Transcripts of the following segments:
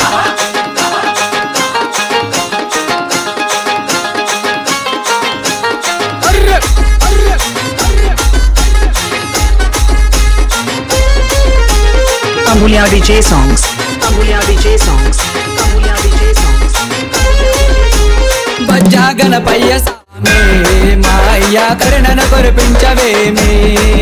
Ambulia DJ songs. Ambulia DJ songs. Ambulia DJ songs. బజ్జా Ganapayya సామే మా అయ్యా కరుణను కురిపించవేమి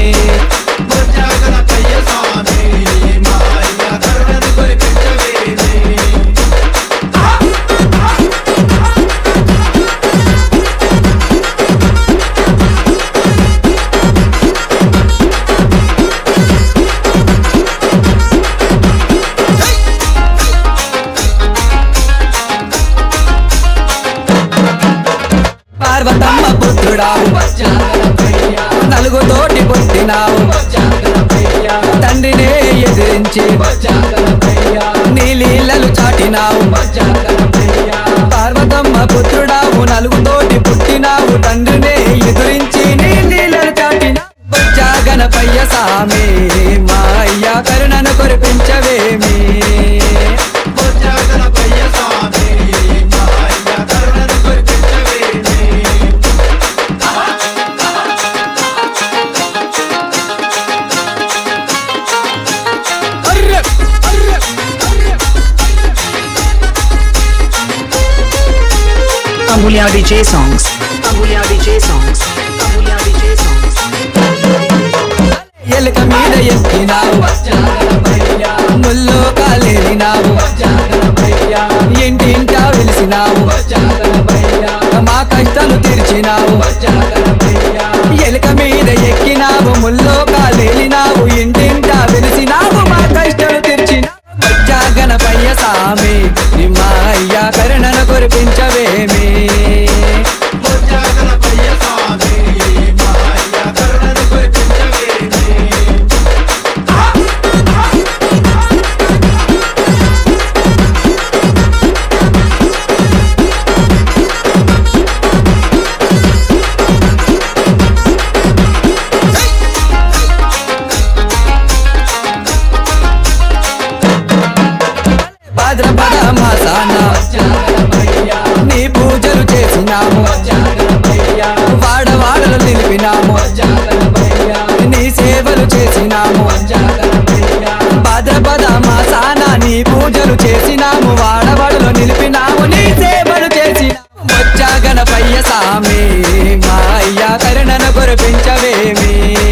పార్వతమ్మ పుత్రుడావు నలుగుతోటి పుట్టినావు తండ్రినే ఎదిరించి నీలీలలు చాటినావు పార్వతమ్మ పుత్రుడావు నలుగుతోటి పుట్టినావు తండ్రినే ఎదురించి నీలీలలు చాటినావు బొజ్జా గణపయ్య సామి మా అయ్యా కరుణను కురిపించవేమి Ambulia DJ songs. Ambulia DJ songs. Ambulia DJ songs. ఎలుక మీద ఎక్కినావు ముల్లో కాలేరినావు ఇంటింటా వెలిసినావు మా కష్టాలు తీర్చినావు ఎలుక మీద ఎక్కినావు ముల్లో కాలేలినావు ఇంటింటా వెలిసినావు మా కష్టాలు తీర్చినావు బొజ్జా గణపయ్య సామి మా అయ్యా కరుణను కురిపించవేమి భాద్రపద మాసాన నీ పూజలు చేసినాము వాడవాడలు నిలిపినాము నీ సేవలు చేసినాము భాద్రపద మాసాన నీ పూజలు చేసినాము వాడవాడలు నిలిపినాము నీ సేవలు చేసినాము వచ్చా గణపయ్య సామి మా అయ్యా కరుణను కురిపించవేమి